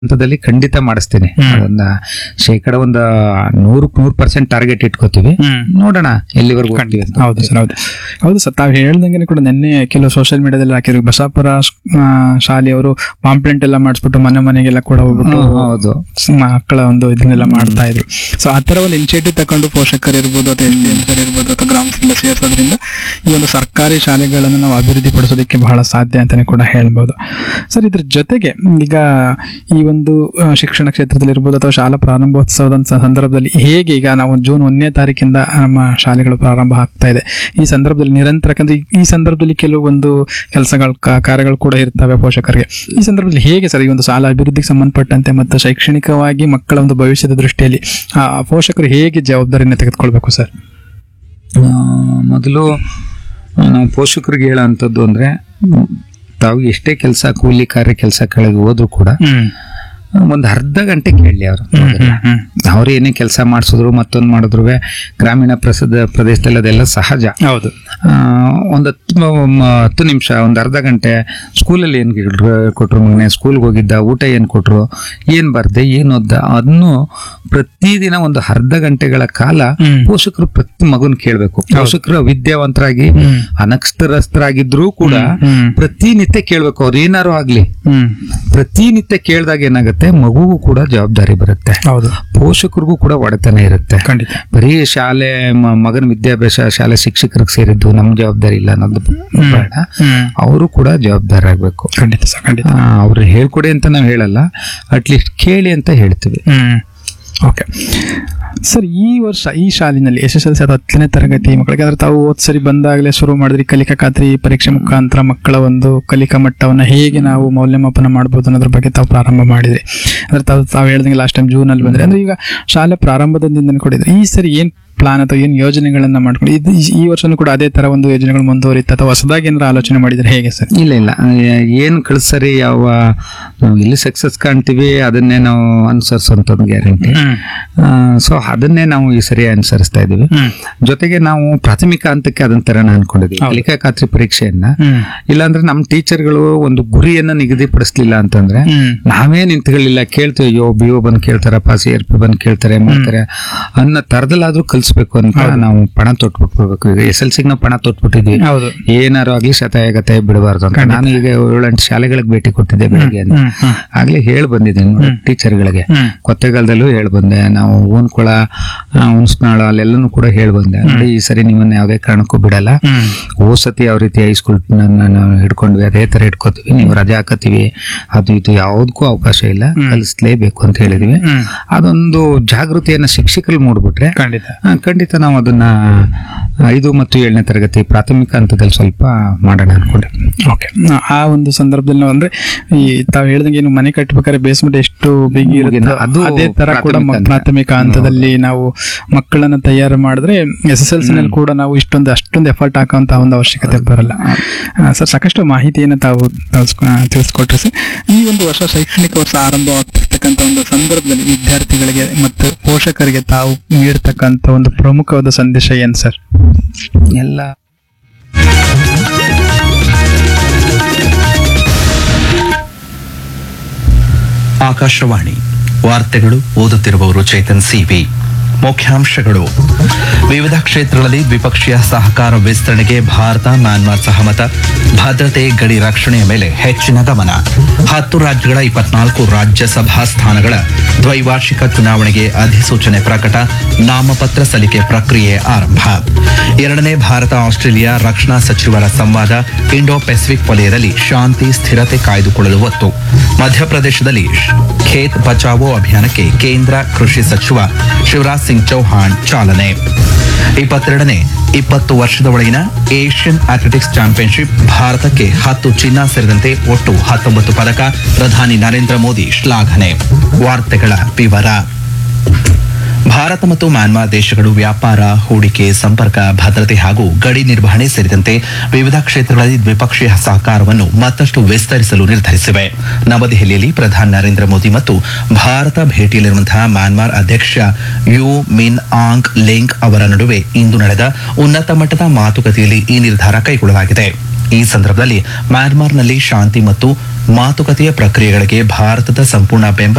ಹಂತದಲ್ಲಿ ಖಂಡಿತ ಮಾಡಿಸ್ತೇನೆ ಹ್ಮ್. ಅದನ್ನ ಶೇಕಡ ಒಂದು ನೂರಕ್ಕೆ ನೂರು ಪರ್ಸೆಂಟ್ ಟಾರ್ಗೆಟ್ ಇಟ್ಕೋತೀವಿ ಹ್ಮ್. ನೋಡೋಣ ಎಲ್ಲಿವರೆಗೂ ಹೋಗ್ತೀವಿ ಅಂತ. ಹೌದು ಸರ್ ಹೌದು ಹೌದು ಸರ್ ತಾವು ಹೇಳ್ದಂಗೆ ಕೂಡ ನಿನ್ನೆ ಕೆಲವು ಸೋಷಿಯಲ್ ಮೀಡಿಯಾದಲ್ಲಿ ಹಾಕಿದ್ರು ಬಸಾಪುರ ಆ, ಶಾಲೆಯವರು ಪಾಂಪ್ಲೆಂಟ್ ಎಲ್ಲ ಮಾಡಿಸ್ಬಿಟ್ಟು ಮನೆ ಮನೆಗೆಲ್ಲ ಕೂಡ ಹೋಗ್ಬಿಟ್ಟು ಹ್ಮ್, ಹೌದು ಸ್- ಮಕ್ಕಳ ಒಂದು ಇದನ್ನೆಲ್ಲ ಮಾಡ್ತಾ ಇದ್ರು ಸೊ ಆ ತರ ಒಂದು ಇನಿಷಿಯೇಟಿವ್ ತಕೊಂಡು ಪೋಷಕರು ಇರ್ಬೋದು ಅಥವಾ ಎಸ್ ಡಿ ಎಂ ಇರ್ಬೋದು ಅಥವಾ ಗ್ರಾಮದಿಂದ ಸೇರಿಸೋದ್ರಿಂದ ಈ ಒಂದು ಸರ್ಕಾರಿ ಶಾಲೆಗಳನ್ನು ನಾವು ಅಭಿವೃದ್ಧಿ ಪಡಿಸೋದಕ್ಕೆ ಬಹಳ ಸಾಧ್ಯ ಅಂತಾನೆ ಕೂಡ ಹೇಳ್ಬೋದು ಸರ್ ಇದ್ರ ಜೊತೆಗೆ ಈಗ ಈ ಒಂದು ಆ, ಶಿಕ್ಷಣ ಕ್ಷೇತ್ರದಲ್ಲಿ ಇರ್ಬೋದು ಅಥವಾ ಶಾಲಾ ಪ್ರಾರಂಭೋತ್ಸವದ ಸ- ಸಂದರ್ಭದಲ್ಲಿ ಹೇಗೆ ಈಗ ನಾವು ಜೂನ್ ಒಂದನೇ ತಾರೀಕಿಂದ ನಮ್ಮ ಶಾಲೆಗಳು ಪ್ರಾರಂಭ ಆಗ್ತಾ ಇದೆ ಈ ಸಂದರ್ಭದಲ್ಲಿ ನಿರಂತರ ಯಾಕಂದ್ರೆ ಈ- ಈ ಸಂದರ್ಭದಲ್ಲಿ ಕೆಲವೊಂದು ಕೆಲಸಗಳು ಕಾರ್ಯಗಳು ಕೂಡ ಇರ್ತವೆ ಪೋಷಕರಿಗೆ ಈ ಸಂದರ್ಭದಲ್ಲಿ ಹೇಗೆ ಸರ್ ಈ ಒಂದು ಶಾಲಾ ಅಭಿವೃದ್ಧಿಗೆ ಸಂಬಂಧಪಟ್ಟಂತೆ ಮತ್ತು ಶೈಕ್ಷಣಿಕವಾಗಿ ಮಕ್ಕಳ ಒಂದು ಭವಿಷ್ಯದ ದೃಷ್ಟಿಯಲ್ಲಿ ಆ ಪೋಷಕರು ಹೇಗೆ ಜವಾಬ್ದಾರಿಯನ್ನು ತೆಗೆದುಕೊಳ್ಬೇಕು ಸರ್ ಆ, ಮೊದಲು ಆ, ನಾವು ಪೋಷಕರಿಗೆ ಹೇಳೋಂಥದ್ದು ಅಂದ್ರೆ ಮ್, ತಾವು ಎಷ್ಟೇ ಕೆಲಸ ಕೂಲಿ ಕಾರ್ಯ ಕೆಲಸ ಕೆಳಗೆ ಹೋದ್ರು ಕೂಡ ಒಂದು ಅರ್ಧ ಗಂಟೆ ಕೇಳಲಿ ಅವರು ಅವ್ರು ಏನೇ ಕೆಲಸ ಮಾಡಿಸಿದ್ರು ಮತ್ತೊಂದು ಮಾಡಿದ್ರು ಗ್ರಾಮೀಣ ಪ್ರಸಿದ್ಧ ಪ್ರದೇಶದಲ್ಲಿ ಅದೆಲ್ಲ ಸಹಜ ಹೌದು ಆ, ಒಂದು ಹತ್ತು ಮ- ಹತ್ತು ನಿಮಿಷ ಒಂದು ಅರ್ಧ ಗಂಟೆ ಸ್ಕೂಲಲ್ಲಿ ಏನು ಕೊಟ್ರು ಮಗನೆ ಸ್ಕೂಲ್ಗೆ ಹೋಗಿದ್ದ ಊಟ ಏನು ಕೊಟ್ರು ಏನು ಬರ್ದೆ ಏನು ಓದ್ದ ಅದನ್ನು ಪ್ರತಿದಿನ ಒಂದು ಅರ್ಧ ಗಂಟೆಗಳ ಕಾಲ ಹ್ಮ್. ಪೋಷಕರು ಪ್ರತಿ ಮಗುನ್ ಕೇಳಬೇಕು ಪೋಷಕರು ಅವಿದ್ಯಾವಂತರಾಗಿ ಹ್ಮ್. ಅನಕ್ಷರಸ್ಥರಾಗಿದ್ರೂ ಕೂಡ ಹ್ಮ್. ಪ್ರತಿನಿತ್ಯ ಕೇಳ್ಬೇಕು ಅವ್ರು ಏನಾರು ಆಗ್ಲಿ ಹ್ಮ್ ಪ್ರತಿನಿತ್ಯ ಕೇಳಿದಾಗ ಏನಾಗುತ್ತೆ ಮಗುಗೂ ಕೂಡ ಜವಾಬ್ದಾರಿ ಬರುತ್ತೆ ಹೌದು ಪೋಷಕರಿಗೂ ಕೂಡ ಒಡೆತನ ಇರುತ್ತೆ ಖಂಡಿತ ಬರೀ ಶಾಲೆ ಮ- ಮಗನ ವಿದ್ಯಾಭ್ಯಾಸ ಶಾಲೆ ಶಿಕ್ಷಕರಿಗೆ ಸೇರಿದ್ದು ನಮ್ ಜವಾಬ್ದಾರಿ ಇಲ್ಲ ಅನ್ನೋದು ಬೇಡ ಹ್ಮ್ ಅವರು ಕೂಡ ಜವಾಬ್ದಾರಿ ಆಗ್ಬೇಕು ಖಂಡಿತ ಸರ್ ಖಂಡಿತ ಅವ್ರು ಹೇಳ್ಕೊಡಿ ಅಂತ ನಾವು ಹೇಳಲ್ಲ ಅಟ್ಲೀಸ್ಟ್ ಕೇಳಿ ಅಂತ ಹೇಳ್ತೀವಿ ಹ್ಮ್ ಓಕೆ ಸರ್ ಈ ವರ್ಷ ಈ ಶಾಲಿನಲ್ಲಿ ಎಸ್ ಎಸ್ ಎಲ್ ಸಿ ಅಥವಾ ಹತ್ತನೇ ತರಗತಿ ಮಕ್ಕಳಿಗೆ ಅಂದ್ರೆ ತಾವು ಹೋದ್ ಸರಿ ಬಂದಾಗಲೇ ಶುರು ಮಾಡಿದ್ರಿ ಕಲಿಕಾ ಖಾತ್ರಿ ಪರೀಕ್ಷೆ ಮುಖಾಂತರ ಮಕ್ಕಳ ಒಂದು ಕಲಿಕಾ ಮಟ್ಟವನ್ನು ಹೇಗೆ ನಾವು ಮೌಲ್ಯಮಾಪನ ಮಾಡ್ಬೋದು ಅನ್ನೋದ್ರ ಬಗ್ಗೆ ತಾವು ಪ್ರಾರಂಭ ಮಾಡಿದ್ರಿ ಅಂದ್ರೆ ತಾವು ತಾವು ಹೇಳ್ದಂಗೆ ಲಾಸ್ಟ್ ಟೈಮ್ ಜೂನ್ ಅಲ್ಲಿ ಬಂದ್ರೆ ಅಂದ್ರೆ ಈಗ ಶಾಲೆ ಪ್ರಾರಂಭದ ದಿನದಿಂದ ಕೊಡಿದ್ರೆ ಈ ಸರಿ ಏನ್ ಪ್ಲಾನ್ ಅಥವಾ ಏನ್ ಯೋಜನೆಗಳನ್ನ ಮಾಡ್ಕೊಂಡು ಇದು ಈ- ಈ ವರ್ಷನೂ ಕೂಡ ಅದೇ ತರ ಒಂದು ಯೋಜನೆಗಳು ಮುಂದುವರಿತ ಅಥವಾ ಹೊಸದಾಗಿ ಏನಾದ್ರು ಆಲೋಚನೆ ಮಾಡಿದ್ರೆ ಹೇಗೆ ಸರ್ ಇಲ್ಲ ಇಲ್ಲ ಏ- ಏನ್ ಕಳ್ಸರಿ ಯಾವ ನಾವು ಎಲ್ಲಿ ಸಕ್ಸಸ್ ಕಾಣ್ತೀವಿ ಅದನ್ನೇ ನಾವು ಅನುಸರಿಸುವಂಥದ್ದು ಗ್ಯಾರಂಟಿ ಸೊ ಅದನ್ನೇ ನಾವು ಈ ಸರಿ ಅನುಸರಿಸ್ತಾ ಇದೀವಿ ಜೊತೆಗೆ ನಾವು ಪ್ರಾಥಮಿಕ ಹಂತಕ್ಕೆ ಅದನ್ನ ತರ ಅನ್ಕೊಂಡಿದೀವಿ ಕಲಿಕಾ ಖಾತ್ರಿ ಪರೀಕ್ಷೆಯನ್ನ ಹ್ಮ್ ಇಲ್ಲಾಂದ್ರೆ ನಮ್ಮ ಟೀಚರ್ಗಳು ಒಂದು ಗುರಿಯನ್ನ ನಿಗದಿಪಡಿಸ್ಲಿಲ್ಲ ಅಂತಂದ್ರೆ ಹ್ಮ್ ನಾವೇ ನಿಂತ್ಕೊಳ್ಳಿಲ್ಲ ಕೇಳ್ತೀವಿ ಅಯ್ಯೋ ಬಿ ಒ ಬಂದು ಕೇಳ್ತಾರಪ್ಪ ಸಿ ಆರ್ ಪಿ ಬಂದು ಕೇಳ್ತಾರೆ ಮಾಡ್ತಾರೆ ಅನ್ನೋ ತರದಲ್ಲಾದ್ರೂ ಕಲಿಸ್ಬೇಕು ಅಂತ ನಾವು ಪಣ ತೊಟ್ಬಿಟ್ಬಿಡ್ಬೇಕು ಈಗ ಎಸ್ ಎಲ್ ಸಿಗೆ ನಾವು ಪಣ ತೊಟ್ಬಿಟ್ಟಿದ್ವಿ ಹೌದು ಏನಾರು ಆಗ್ಲಿ ಶತಾಯ ಗತಾಯ ಬಿಡಬಾರ್ದು ಅಂತ ನಾನು ಈಗ ಏಳೆಂಟು ಶಾಲೆಗಳಿಗೆ ಭೇಟಿ ಕೊಟ್ಟಿದ್ದೆ ಬೆಳಿಗ್ಗೆ ಅಂತ ಹ್ಮ್ ಹ್ಮ್ ಆಗ್ಲೇ ಹೇಳ್ ಬಂದಿದ್ದೀನಿ ಟೀಚರ್ಗಳಿಗೆ ಹ್ಮ್ ಕೊತ್ತೆಗಾಲದಲ್ಲೂ ಹೇಳ್ ಬಂದೆ ನಾವು ಊನ್ಕೊಳ ಹುಣಸ್ನಾಳ ಅಲ್ಲೆಲ್ಲನೂ ಕೂಡ ಹೇಳ್ ಬಂದೆ ನೋಡಿ ಈ ಸರಿ ನಿಮ್ಮನ್ನ ಯಾವುದೇ ಕಾರಣಕ್ಕೂ ಬಿಡಲ್ಲ ಹ್ಮ್ ಹೋದ್ ಸತಿ ಯಾವ ರೀತಿ ಹೈಸ್ಕೂಲ್ ನಾವು ಹಿಡ್ಕೊಂಡ್ವಿ ಅದೇ ತರ ಹಿಡ್ಕೋತೀವಿ ನೀವು ರಜಾ ಹಾಕತ್ತೀವಿ ಅದು ಇದು ಯಾವುದಕ್ಕೂ ಅವಕಾಶ ಇಲ್ಲ ಕಲಿಸ್ಲೇಬೇಕು ಅಂತ ಹೇಳಿದ್ವಿ ಹ್ಮ್ ಅದೊಂದು ಜಾಗೃತಿಯನ್ನ ಶಿಕ್ಷಕರು ಮೂಡ್ಬಿಟ್ರೆ ಖಂಡಿತ ಆ, ಖಂಡಿತ ನಾವು ಅದನ್ನ ಐದು ಮತ್ತು ಏಳನೇ ತರಗತಿ ಪ್ರಾಥಮಿಕ ಹಂತದಲ್ಲಿ ಸ್ವಲ್ಪ ಮಾಡೋಣ ಅನ್ಕೊಂಡೆ ಓಕೆ ಆ ಒಂದು ಸಂದರ್ಭದಲ್ಲಿ ನಾವು ಅಂದ್ರೆ ಈ ತಾವು ಹೇಳ್ದಂಗೆ ಏನು ಮನೆ ಕಟ್ಟಬೇಕಾದ್ರೆ ಬೇಸ್ಮೆಂಟ್ ಎಷ್ಟು ಬಿಗಿ ಇರುತ್ತೆ ಅದು ಅದೇ ತರ ಕೂಡ ಮ- ಪ್ರಾಥಮಿಕ ಹಂತ. ಪ್ರಾಥಮಿಕ ಹಂತದಲ್ಲಿ ನಾವು ಮಕ್ಕಳನ್ನ ತಯಾರು ಮಾಡಿದ್ರೆ ಎಸ್ ಎಸ್ ಎಲ್ ಸಿ ನಲ್ಲಿ ಕೂಡ ನಾವು ಇಷ್ಟೊಂದು ಅಷ್ಟೊಂದು ಎಫರ್ಟ್ ಹಾಕುವಂತ ಒಂದು ಅವಶ್ಯಕತೆ ಬರಲ್ಲ ಸರ್ ಸಾಕಷ್ಟು ಮಾಹಿತಿಯನ್ನು ತಾವು ತಲ್ಸ್ಕೊ- ತಿಳಿಸ್ಕೊಟ್ರಿ ಸರ್ ಈ ಒಂದು ವರ್ಷ ಶೈಕ್ಷಣಿಕ ವರ್ಷ ಆರಂಭವಾಗ್ತಿರ್ತಕ್ಕಂಥ ಒಂದು ಸಂದರ್ಭದಲ್ಲಿ ವಿದ್ಯಾರ್ಥಿಗಳಿಗೆ ಮತ್ತು ಪೋಷಕರಿಗೆ ತಾವು ನೀಡ್ತಕ್ಕಂಥ ಒಂದು ಪ್ರಮುಖವಾದ ಸಂದೇಶ ಏನ್ ಸರ್ ಎಲ್ಲ ಆಕಾಶವಾಣಿ ವಾರ್ತೆಗಳು ಓದುತ್ತಿರುವವರು ಚೇತನ್ ಸಿವಿ ಮುಖ್ಯಾಂಶಗಳು ವಿವಿಧ ಕ್ಷೇತ್ರಗಳಲ್ಲಿ ದ್ವಿಪಕ್ಷೀಯ ಸಹಕಾರ ವಿಸ್ತರಣೆಗೆ ಭಾರತ ಮ್ಯಾನ್ಮಾರ್ ಸಹಮತ ಭದ್ರತೆ ಗಡಿ ರಕ್ಷಣೆಯ ಮೇಲೆ ಹೆಚ್ಚಿನ ಗಮನ ಹತ್ತು ರಾಜ್ಯಗಳ ಇಪ್ಪತ್ನಾಲ್ಕು ರಾಜ್ಯಸಭಾ ಸ್ಥಾನಗಳ ದ್ವೈವಾರ್ಷಿಕ ಚುನಾವಣೆಗೆ ಅಧಿಸೂಚನೆ ಪ್ರಕಟ ನಾಮಪತ್ರ ಸಲ್ಲಿಕೆ ಪ್ರಕ್ರಿಯೆ ಆರಂಭ ಎರಡನೇ ಭಾರತ ಆಸ್ಟ್ರೇಲಿಯಾ ರಕ್ಷಣಾ ಸಚಿವರ ಸಂವಾದ ಇಂಡೋ ಪೆಸಿಫಿಕ್ ವಲಯದಲ್ಲಿ ಶಾಂತಿ ಸ್ಥಿರತೆ ಕಾಯ್ದುಕೊಳ್ಳಲು ಒತ್ತು ಮಧ್ಯಪ್ರದೇಶದಲ್ಲಿ ಖೇತ್ ಬಚಾವೋ ಅಭಿಯಾನಕ್ಕೆ ಕೇಂದ್ರ ಕೃಷಿ ಸಚಿವ ಶಿವರಾಜ್ ಸಿಂಗ್ ಚೌಹಾಣ್ ಚಾಲನೆ ಇಪ್ಪತ್ತೆರಡನೇ ಇಪ್ಪತ್ತು ವರ್ಷದ ಒಳಗಿನ ಏಷ್ಯನ್ ಅಥ್ಲೆಟಿಕ್ಸ್ ಚಾಂಪಿಯನ್ಶಿಪ್ ಭಾರತಕ್ಕೆ ಹತ್ತು ಚಿನ್ನ ಸೇರಿದಂತೆ ಒಟ್ಟು ಹತ್ತೊಂಬತ್ತು ಪದಕ ಪ್ರಧಾನಿ ನರೇಂದ್ರ ಮೋದಿ ಶ್ಲಾಘನೆ ವಾರ್ತೆಗಳ ವಿವರ ಭಾರತ ಮತ್ತು ಮ್ಯಾನ್ಮಾರ್ ದೇಶಗಳು ವ್ಯಾಪಾರ ಹೂಡಿಕೆ ಸಂಪರ್ಕ ಭದ್ರತೆ ಹಾಗೂ ಗಡಿ ನಿರ್ವಹಣೆ ಸೇರಿದಂತೆ ವಿವಿಧ ಕ್ಷೇತ್ರಗಳಲ್ಲಿ ದ್ವಿಪಕ್ಷೀಯ ಸಹಕಾರವನ್ನು ಮತ್ತಷ್ಟು ವಿಸ್ತರಿಸಲು ನಿರ್ಧರಿಸಿವೆ ನವದೆಹಲಿಯಲ್ಲಿ ಪ್ರಧಾನಿ ನರೇಂದ್ರ ಮೋದಿ ಮತ್ತು ಭಾರತ ಭೇಟಿಯಲ್ಲಿರುವಂತಹ ಮ್ಯಾನ್ಮಾರ್ ಅಧ್ಯಕ್ಷ ಯು ಮಿನ್ ಆಂಗ್ ಲೆಂಗ್ ಅವರ ನಡುವೆ ಇಂದು ನಡೆದ ಉನ್ನತ ಮಟ್ಟದ ಮಾತುಕತೆಯಲ್ಲಿ ಈ ನಿರ್ಧಾರ ಕೈಗೊಳ್ಳಲಾಗಿದೆ ಈ ಸಂದರ್ಭದಲ್ಲಿ ಮ್ಯಾನ್ಮಾರ್ನಲ್ಲಿ ಶಾಂತಿ ಮತ್ತು ಮಾತುಕತೆಯ ಪ್ರಕ್ರಿಯೆಗಳಿಗೆ ಭಾರತದ ಸಂಪೂರ್ಣ ಬೆಂಬಲ